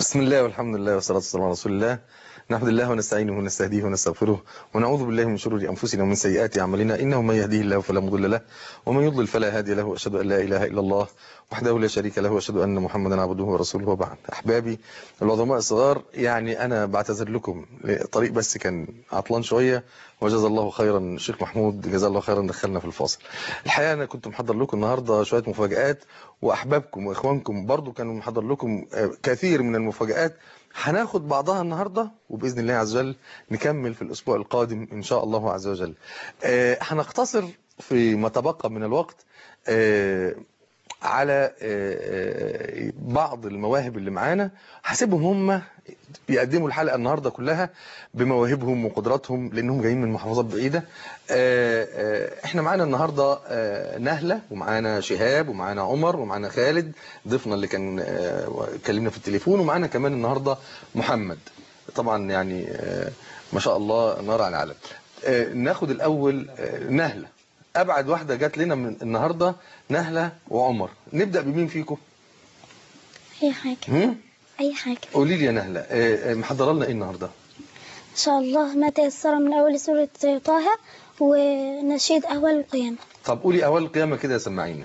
بسم الله والحمد لله والصلاة والسلام على رسول الله نحمد الله ونستعينه ونستهديه ونستغفره ونعوذ بالله من شرور أنفسنا ومن سيئات أعمالنا إنه من يهديه الله فلا مضل له ومن يضلل فلا هادي له وأشهد أن لا إله إلا الله وحده لا شريك له وأشهد أن محمدا عبده ورسوله وبعد أحبابي العظماء الصغار يعني أنا بعتذر لكم الطريق بس كان عطلان شوية وجزا الله خيرا الشيخ محمود جزا الله خيرا دخلنا في الفاصل الحقيقة أنا كنت محضر لكم النهاردة شوية مفاجآت وأحبابكم وإخوانكم برضو كانوا محضر لكم كثير من المفاجآت هناخد بعضها النهاردة وبإذن الله عز وجل نكمل في الأسبوع القادم إن شاء الله عز وجل آه هنقتصر في ما تبقى من الوقت آه على آه بعض المواهب اللي معانا هسيبهم هم بيقدموا الحلقة النهاردة كلها بمواهبهم وقدراتهم لأنهم جايين من محافظات بعيدة احنا معانا النهاردة نهلة ومعانا شهاب ومعانا عمر ومعانا خالد ضيفنا اللي كان كلمنا في التليفون ومعانا كمان النهاردة محمد طبعا يعني ما شاء الله نار على العالم ناخد الأول نهلة أبعد واحدة جات لنا من النهاردة نهلة وعمر نبدأ بمين فيكم أي حاجة هم؟ أي حاجة قولي لي يا نهلة آه، آه، محضره لنا ايه النهارده إن شاء الله ما تيسر من أول سورة طه ونشيد أول القيامة طب قولي اول القيامه كده سمعينا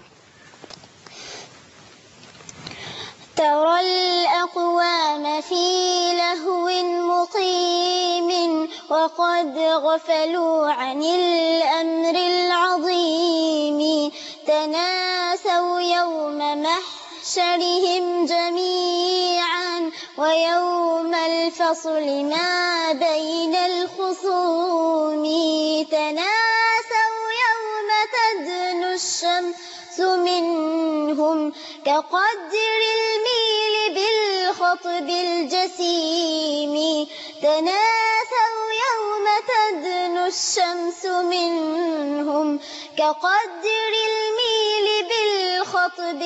ترى الأقوام في لهو مقيم وقد غفلوا عن الأمر العظيم تناسوا يوم محشرهم جميعا ويوم الفصل ما بين الخصوم تناسوا يوم تدنو الشمس منهم كقدر الميل بالخطب الجسيم تناسوا يوم تدنو الشمس منهم كقدر الميل بالخطب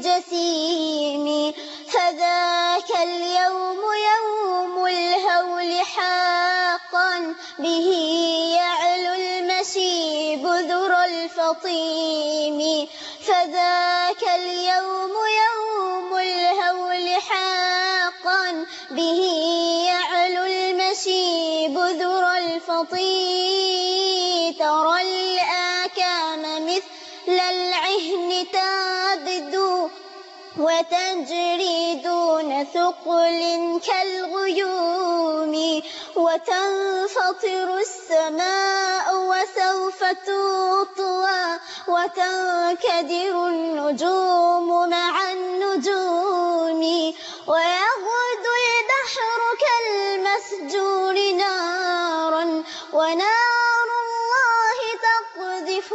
الجسيم فذاك اليوم يوم الهول حقا به يعلو المشيب ذر الفطيم فذاك اليوم يوم الهول حقا به يعلو المشيب ذر الفطيم ترى الآكام مثل العهن تبدو وتجري دون ثقل كالغيوم وتنفطر السماء وسوف تطوى وتنكدر النجوم مع النجوم ويغدو البحر كالمسجور نارا ونار الله تقذف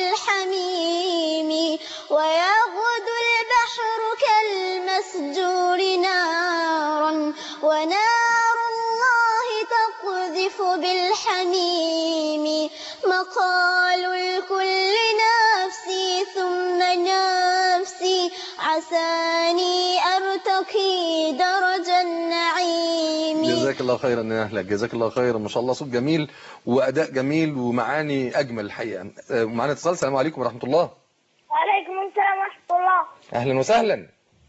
بالحميم ويغدو البحر كالمسجور نارا ونار الله تقذف بالحميم مقال الكل نفسي ثم نفسي عساني أرتقي درج النعيم جزاك الله خيرا يا نهلة جزاك الله خيرا ما شاء الله صوت جميل واداء جميل ومعاني اجمل الحقيقه آه، معانا اتصال السلام عليكم ورحمه الله وعليكم السلام ورحمة الله اهلا وسهلا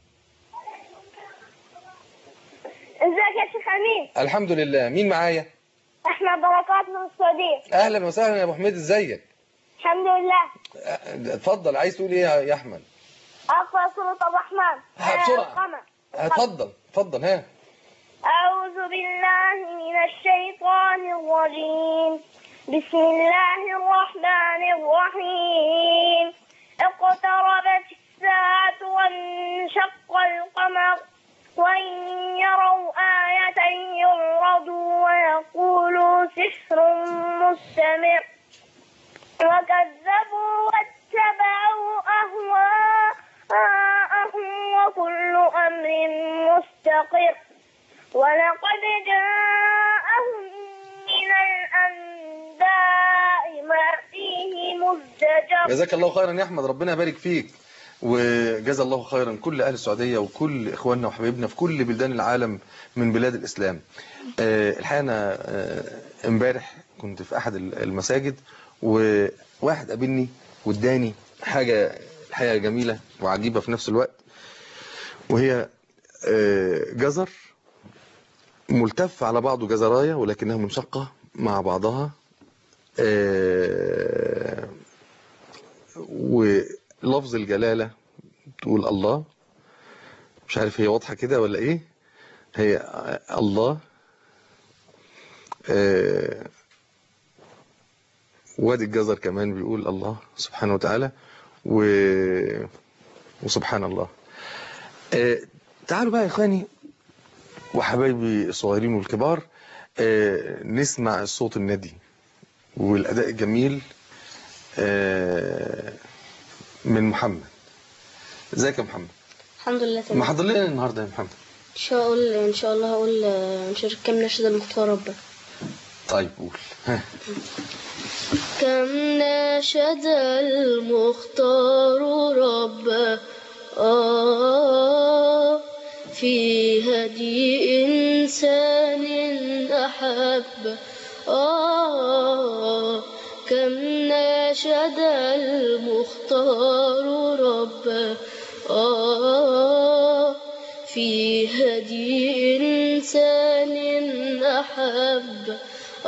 ازيك يا شيخ أمين الحمد لله مين معايا احمد بركات من السعودية اهلا وسهلا يا ابو حميد ازيك الحمد لله آه، اتفضل عايز تقول ايه يا- يا احمد أقرأ سورة الرحمن ها، آه، بسرعة. القمر. اتفضل اتفضل ها أعوذ بالله من الشيطان الرجيم بسم الله الرحمن الرحيم اقتربت الساعة وانشق القمر وإن يروا آية يعرضوا ويقولوا سحر مستمر وكذبوا واتبعوا أهواءهم وكل أمر مستقر ولقد جاءهم من الأنباء ما فيه مزدجر جزاك الله خيرا يا احمد ربنا يبارك فيك وجزا الله خيرا كل اهل السعوديه وكل اخواننا وحبايبنا في كل بلدان العالم من بلاد الاسلام آه، الحقيقه انا آه، امبارح كنت في احد المساجد وواحد قابلني واداني حاجه الحقيقه جميله وعجيبه في نفس الوقت وهي آه، جزر ملتف على بعضه جزراية ولكنها منشقة مع بعضها آه، ولفظ الجلالة تقول الله مش عارف هي واضحة كده ولا ايه هي آه، الله آه، وادي الجزر كمان بيقول الله سبحانه وتعالى و... وسبحان الله آه، تعالوا بقى يا اخواني وحبايبي الصغيرين والكبار آه، نسمع الصوت الندي والاداء الجميل آه، من محمد ازيك يا محمد الحمد لله تمام محضر لنا إيه النهارده يا محمد ان شاء الله اقول ان شاء الله هقول آه، نشارك كام نشيد المختار ربنا طيب قول ها. كم ناشد المختار ربه آه في هدي إنسان أحب آه كم ناشد المختار ربه آه في هدي إنسان أحب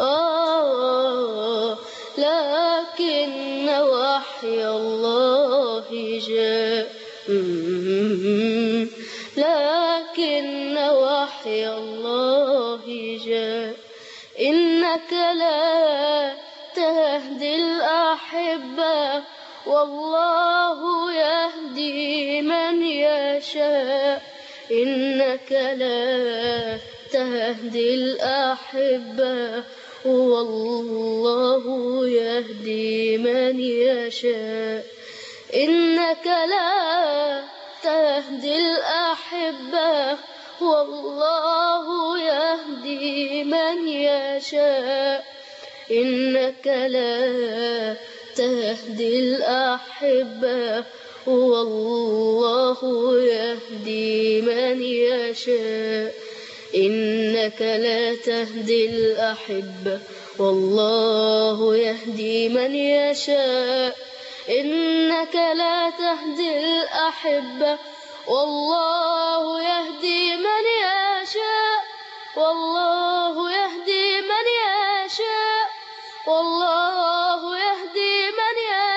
آه لكن وحي الله جاء مم. لكن وحي الله جاء إنك لا تهدي الأحبة والله يهدي من يشاء إنك لا تهدي الأحبة والله يهدي من يشاء إنك لا تهدي الأحبة والله يهدي من يشاء إنك لا تهدي الأحبة والله يهدي من يشاء إنك لا تهدي الأحبة والله يهدي من يشاء إنك لا تهدي الأحبة والله يهدي من يشاء والله يهدي من يشاء والله يهدي من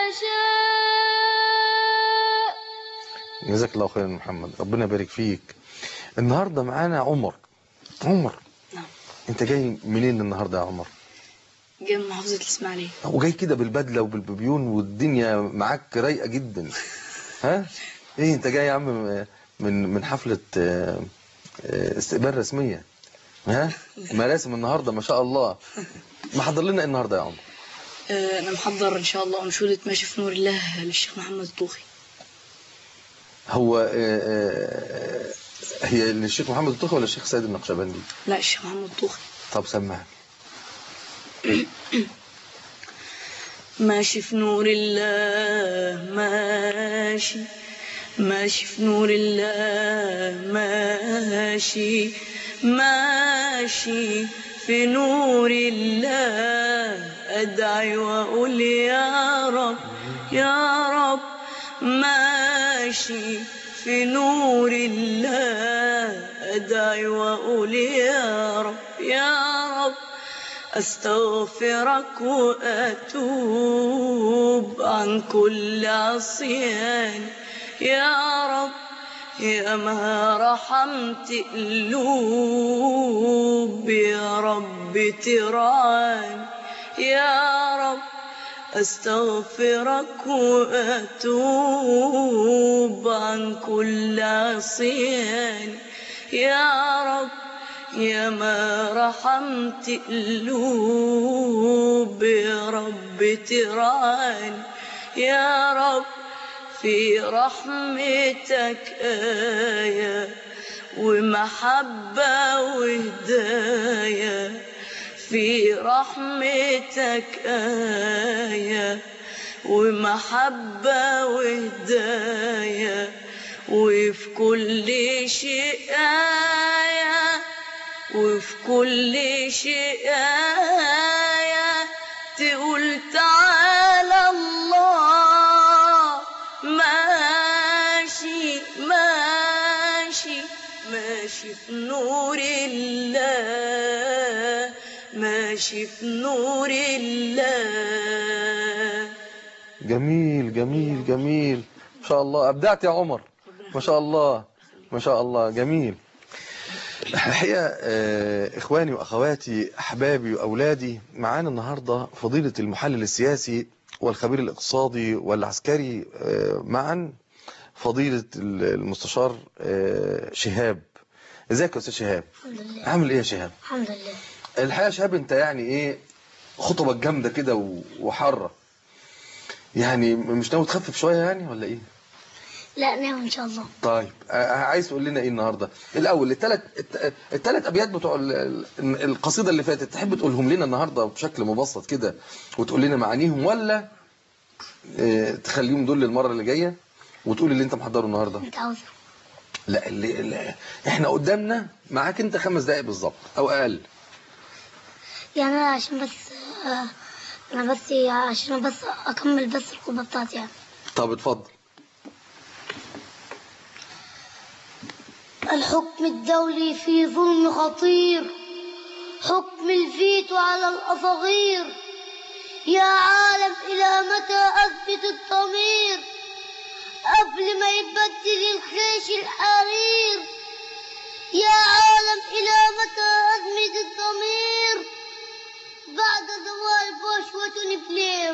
يشاء جزاك الله خيرا يا محمد ربنا يبارك فيك النهارده معانا عمر عمر نعم. انت جاي منين النهارده يا عمر جاي من محافظة الإسماعيلية وجاي كده بالبدله وبالبيبيون والدنيا معاك رايقه جدا ها ايه انت جاي يا عم من من حفله آه، آه، استقبال رسميه ها مراسم النهارده ما شاء الله ما حضر لنا إيه النهارده يا عمر آه، أنا محضر إن شاء الله أنشودة ماشي في نور الله للشيخ محمد الطوخي هو آه، آه، هي للشيخ محمد الطوخي ولا الشيخ سيد النقشبندي لا الشيخ محمد الطوخي طب سمعني ماشي في نور الله ماشي ماشي في نور الله ماشي ماشي في نور الله أدعي وأقول يا رب يا رب ماشي في نور الله أدعي وأقول يا رب يا رب أستغفرك وأتوب عن كل عصيان يا رب يا ما رحمت قلوب يا رب ترعاني يا رب أستغفرك وأتوب عن كل عصيان يا رب يا ما رحمت قلوب يا رب ترعاني يا رب في رحمتك آية ومحبة وهداية في رحمتك آية ومحبة وهداية وفي كل شيء آية وفي كل شيء آية تقول تعالى الله ماشي ماشي ماشي في نور الله ماشي في نور الله جميل جميل جميل ما شاء الله أبدعت يا عمر ما شاء الله ما شاء الله جميل الحقيقة آه، إخواني وأخواتي أحبابي وأولادي معانا النهاردة فضيلة المحلل السياسي والخبير الاقتصادي والعسكري آه، معا فضيلة المستشار آه، شهاب ازيك يا أستاذ شهاب الحمد لله عامل إيه يا شهاب الحمد لله الحقيقة يا شهاب أنت يعني إيه خطبك جامدة كده و- وحارة يعني مش ناوي تخفف شوية يعني ولا إيه لا نعم ان شاء الله طيب آه، عايز تقول لنا ايه النهارده الاول الثلاث الثلاث ابيات بتوع ال- ال- القصيده اللي فاتت تحب تقولهم لنا النهارده بشكل مبسط كده وتقول لنا معانيهم ولا آه، تخليهم دول للمره اللي جايه وتقول اللي انت محضره النهارده انت عاوز لا اللي, اللي احنا قدامنا معاك انت خمس دقائق بالظبط او اقل يعني انا عشان بس آه، انا بس عشان بس اكمل بس الخطبه بتاعتي يعني طب اتفضل الحكم الدولي في ظلم خطير حكم الفيتو على الأصاغير يا عالم إلى متى أثبت الضمير قبل ما يبدل الخيش الحرير يا عالم إلى متى أثبت الضمير بعد زوال بوش وتوني بلير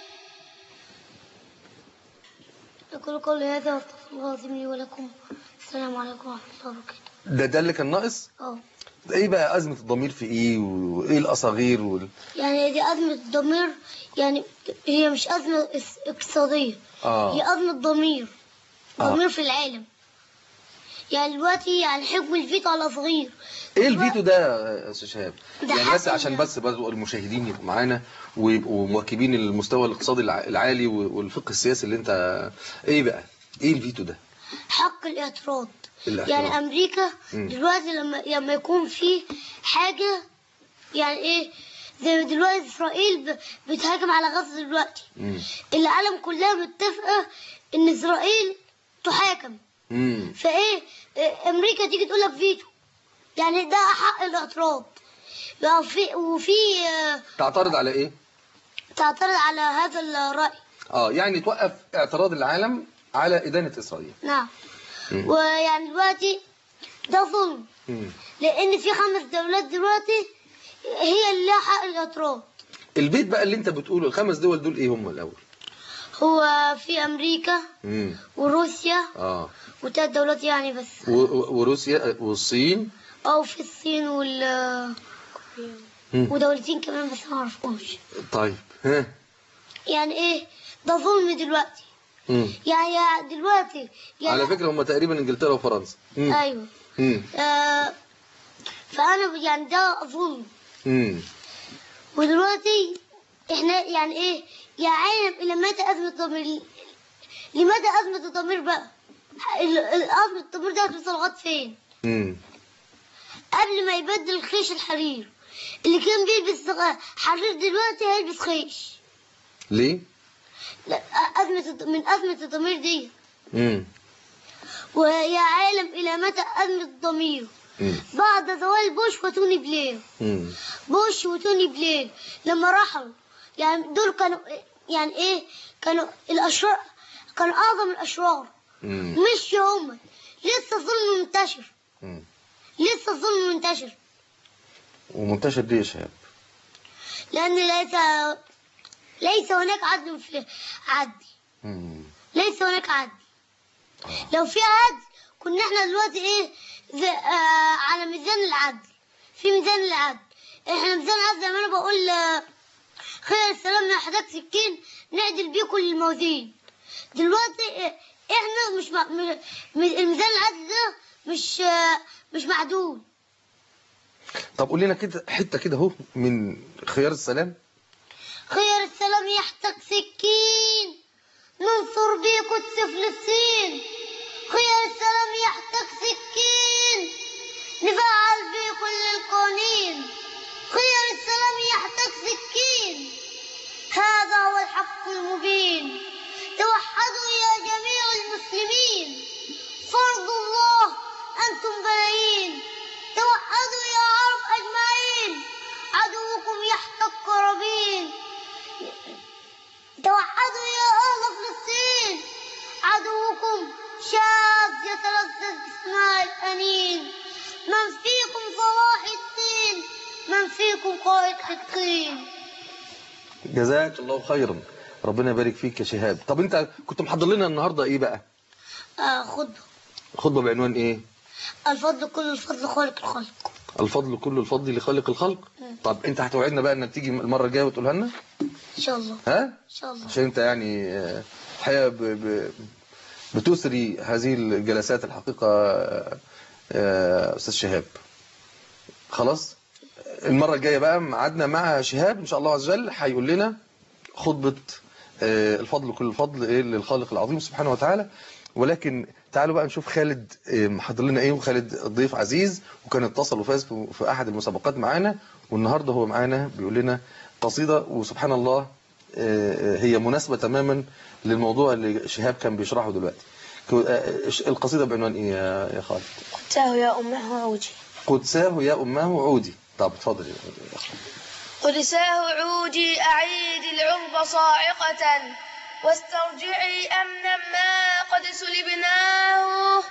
أقول قولي هذا واستغفر الله العظيم لي ولكم السلام عليكم ورحمة الله وبركاته ده ده اللي كان ناقص اه ايه بقى ازمه الضمير في ايه وايه الاصاغير وال... يعني دي أزمة ضمير يعني هي مش أزمة اس- اقتصادية اه هي أزمة ضمير آه. ضمير في العالم يعني دلوقتي يعني حكم الفيتو على صغير ايه الفيتو ده يا استاذ شهاب ده يعني بس حق عشان ال- بس برضه المشاهدين يبقوا معانا ويبقوا مواكبين المستوى الاقتصادي الع- العالي والفقه السياسي اللي انت ايه بقى ايه الفيتو ده حق الاعتراض الاعتراض. يعني أمريكا مم. دلوقتي لما لما يكون في حاجة يعني إيه زي دلوقتي إسرائيل ب- بتهاجم على غزة دلوقتي امم العالم كلها متفقة إن إسرائيل تحاكم امم فايه إيه، امريكا تيجي تقول لك فيتو يعني ده حق الاعتراض بقى في وفي آه، تعترض على ايه تعترض على هذا الرأي اه يعني توقف اعتراض العالم على ادانه اسرائيل نعم مم. ويعني دلوقتي ده ظلم مم. لان في خمس دولات دلوقتي هي اللي لها حق الاعتراض البيت بقى اللي انت بتقوله الخمس دول دول ايه هم الاول هو في امريكا امم وروسيا اه وثلاث دولات يعني بس و- و- وروسيا والصين او في الصين وال مم. ودولتين كمان بس ما اعرفهمش طيب ها يعني ايه ده ظلم دلوقتي مم. يعني يا دلوقتي يعني على فكره هم تقريبا انجلترا وفرنسا مم. ايوه مم. آه فانا يعني ده ظلم مم. ودلوقتي احنا يعني ايه يا عالم الى متى ازمه الضمير لماذا ازمه الضمير بقى ال- ال- ازمه الضمير ده هتوصل لغايه فين مم. قبل ما يبدل الخيش الحرير اللي كان بيلبس حرير دلوقتي هيلبس خيش ليه لا ازمه الض- من ازمه الضمير دي مم. ويا عالم الى متى ازمه الضمير مم. بعد زوال بوش وتوني بلير مم. بوش وتوني بلير لما رحلوا يعني دول كانوا يعني ايه كانوا الاشرار كانوا اعظم الاشرار مم. مش هم لسه الظلم منتشر مم. لسه الظلم منتشر ومنتشر ليه يا شهاب لان ليس ليس هناك عدل في عدل مم. ليس هناك عدل لو في عدل كنا احنا دلوقتي ايه زي آه على ميزان العدل في ميزان العدل احنا ميزان العدل زي ما انا بقول آه، خير السلام يحتاج سكين نعدل بيه كل الموازين دلوقتي آه، احنا مش مع... م... م- الميزان العدل ده مش آه، مش معدول طب قول لنا كده حته كده اهو من خيار السلام خير السلام يحتاج سكين ننصر بيه قدس فلسطين خير السلام يحتاج سكين نفعل بيه كل القوانين خير السلام يحتاج سكين هذا هو الحق المبين توحدوا يا جميع المسلمين فرض الله أنتم بنات ستين جزاك الله خيرا ربنا يبارك فيك يا شهاب طب انت كنت محضر لنا النهارده ايه بقى آه خد خطبه بعنوان ايه الفضل كل الفضل خالق الخلق الفضل كل الفضل لخالق الخلق طب انت هتوعدنا بقى انك تيجي المره الجايه وتقولها لنا إن شاء الله ها إن شاء الله عشان انت يعني آه، الحقيقه ب... ب... بتسري هذه الجلسات الحقيقه آه، آه، استاذ شهاب خلاص المره الجايه بقى ميعادنا مع شهاب ان شاء الله عز وجل هيقول لنا خطبه آه، الفضل كل الفضل ايه للخالق العظيم سبحانه وتعالى ولكن تعالوا بقى نشوف خالد آه، محضر لنا ايه وخالد ضيف عزيز وكان اتصل وفاز في في احد المسابقات معانا والنهارده هو معانا بيقول لنا قصيده وسبحان الله آه، هي مناسبه تماما للموضوع اللي شهاب كان بيشرحه دلوقتي كو- آه، القصيده بعنوان ايه يا يا خالد قدساه يا أمه عودي قدساه يا اماه عودي طب اتفضل يا أخي. قدساه عودي أعيد العرب صاعقة واسترجعي أمنا ما قد سلبناه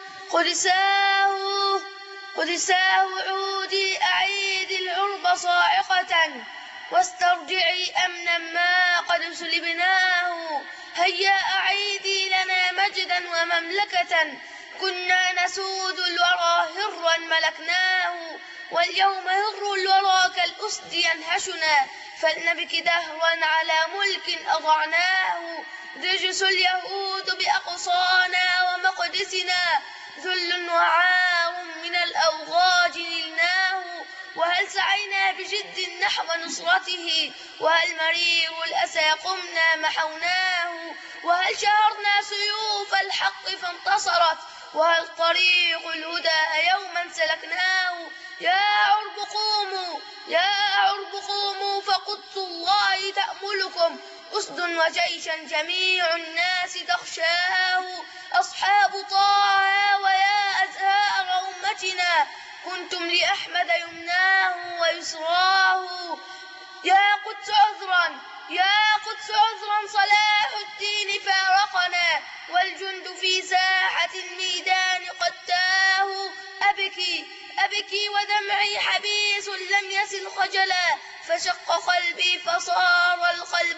قدساه قدساه عودي أعيد العرب صاعقة واسترجعي أمنا ما قد سلبناه هيا أعيدي لنا مجدا ومملكة كنا نسود الورى هرا ملكناه واليوم هر الورى كالأسد ينهشنا فلنبك دهرا على ملك أضعناه رجس اليهود بأقصانا ومقدسنا ذل وعار من الأوغاج نلناه وهل سعينا بجد نحو نصرته وهل مرير الأسى قمنا محوناه وهل شهرنا سيوف الحق فانتصرت وهل طريق الهدى يوما سلكناه يا عرب قوموا يا عرب قوموا فقدس الله تأملكم أسد وجيشا جميع الناس تخشاه أصحاب طه ويا أزهار أمتنا كنتم لأحمد يمناه ويسراه يا قدس عذرا يا قدس عذرا صلاح الدين فارقنا والجند في ساحة الميدان قد تاه أبكي أبكي ودمعي حبيس لم يسل خجلا فشق قلبي فصار القلب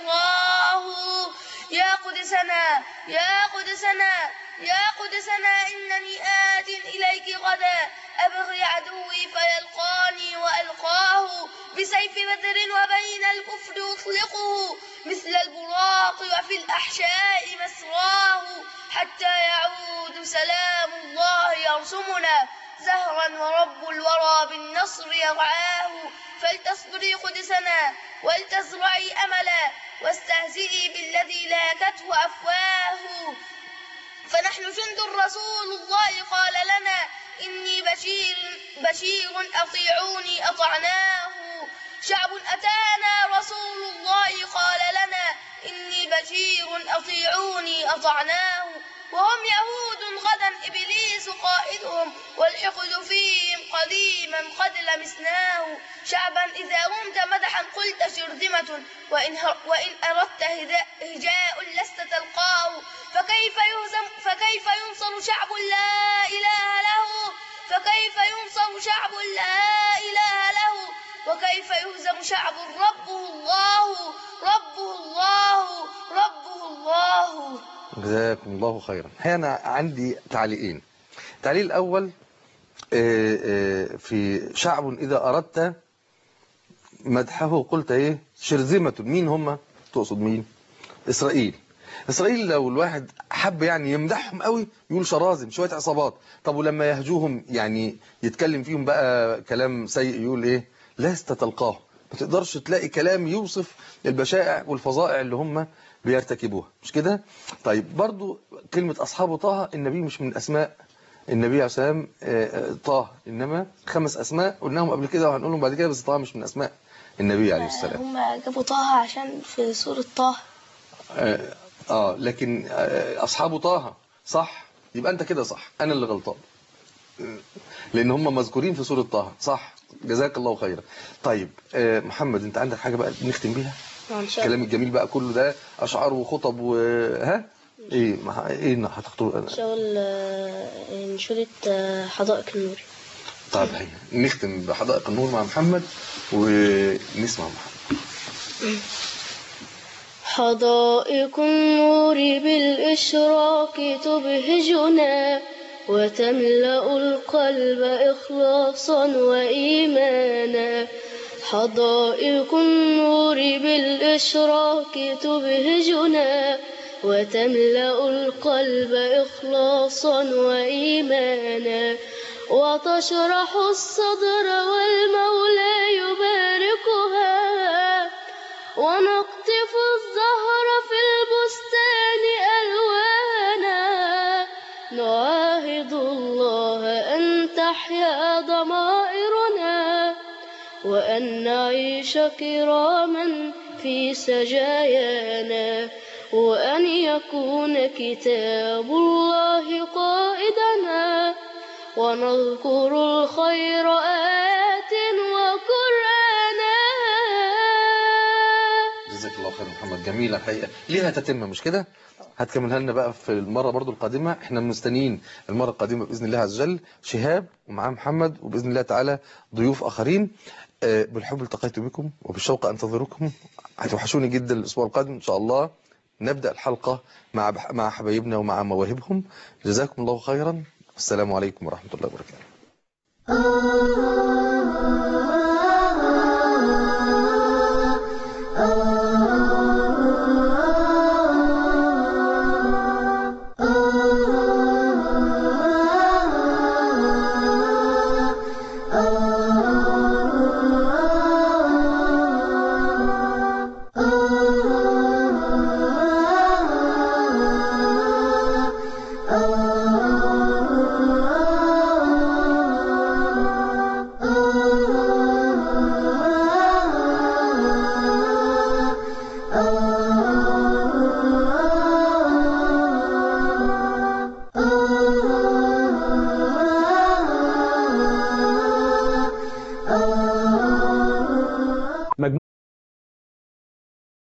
مجراه يا قدسنا يا قدسنا يا قدسنا إنني آت إليك غدا أبغي عدوي فيلقاني وألقاه بسيف بدر وبين الكفر أطلقه مثل البراق وفي الأحشاء مسراه حتى يعود سلام الله يرسمنا زهرا ورب الورى بالنصر يرعاه فلتصبري قدسنا ولتزرعي أملا واستهزئي بالذي لاكته أفواه فنحن جند رسول الله قال لنا إني بشير بشير أطيعوني أطعناه شعب أتانا رسول الله قال لنا إني بشير أطيعوني أطعناه وهم يهود غدا إبليس قائدهم والحقد فيهم قديما قد لمسناه شعبا إذا رمت مدحا قلت شرذمة وإن, هر وإن أردت هدا- هجاء لست تلقاه فكيف يهزم فكيف ينصر شعب لا إله له فكيف ينصر شعب لا إله له وكيف يهزم شعب ربه الله ربه الله ربه الله جزاكم الله خيرا الحقيقة أنا عندي تعليقين التعليق الأول آه، آه، في شعب إذا أردت مدحه قلت إيه شرذمة مين هم تقصد مين إسرائيل إسرائيل لو الواحد حب يعني يمدحهم قوي يقول شرازم شوية عصابات طب ولما يهجوهم يعني يتكلم فيهم بقى كلام سيء يقول إيه لست تلقاه ما تقدرش تلاقي كلام يوصف البشائع والفظائع اللي هم بيرتكبوها مش كده طيب برضو كلمة أصحاب طه النبي مش من أسماء النبي عليه الصلاة والسلام آه، آه، طه إنما خمس أسماء قلناهم قبل كده وهنقولهم بعد كده بس طه مش من أسماء النبي عليه السلام هم جابوا طه عشان في سورة طه آه, آه لكن آه أصحاب طه صح يبقى أنت كده صح أنا اللي غلطان آه، لأن هم مذكورين في سورة طه صح جزاك الله خيرا طيب آه محمد أنت عندك حاجة بقى نختم بيها الكلام الجميل بقى كله ده أشعار وخطب وها إيه ما- إيه هتختار شغل انشودة حدائق النور طيب هيا نختم بحدائق النور مع محمد ونسمع محمد حدائق النور بالإشراق تبهجنا وتملأ القلب إخلاصا وإيمانا حدائق النور بالإشراق تبهجنا وتملأ القلب إخلاصا وإيمانا وتشرح الصدر والمولى يباركها ونقطف الزهر في البستان ألوانا نعاهد الله أن تحيا ضمائرنا وأن نعيش كراما في سجايانا وأن يكون كتاب الله قائدنا ونذكر الخير آت وقرآنا جزاك الله خير محمد جميلة الحقيقة ليها تتمة مش كده هتكملها لنا بقى في المرة برضو القادمة احنا مستنيين المرة القادمة بإذن الله عز وجل شهاب ومعاه محمد وبإذن الله تعالى ضيوف آخرين آه، بالحب التقيت بكم وبالشوق أنتظركم هتوحشوني جدا الأسبوع القادم إن شاء الله نبدأ الحلقة مع بح- مع حبايبنا ومع مواهبهم جزاكم الله خيرا والسلام عليكم ورحمة الله وبركاته آه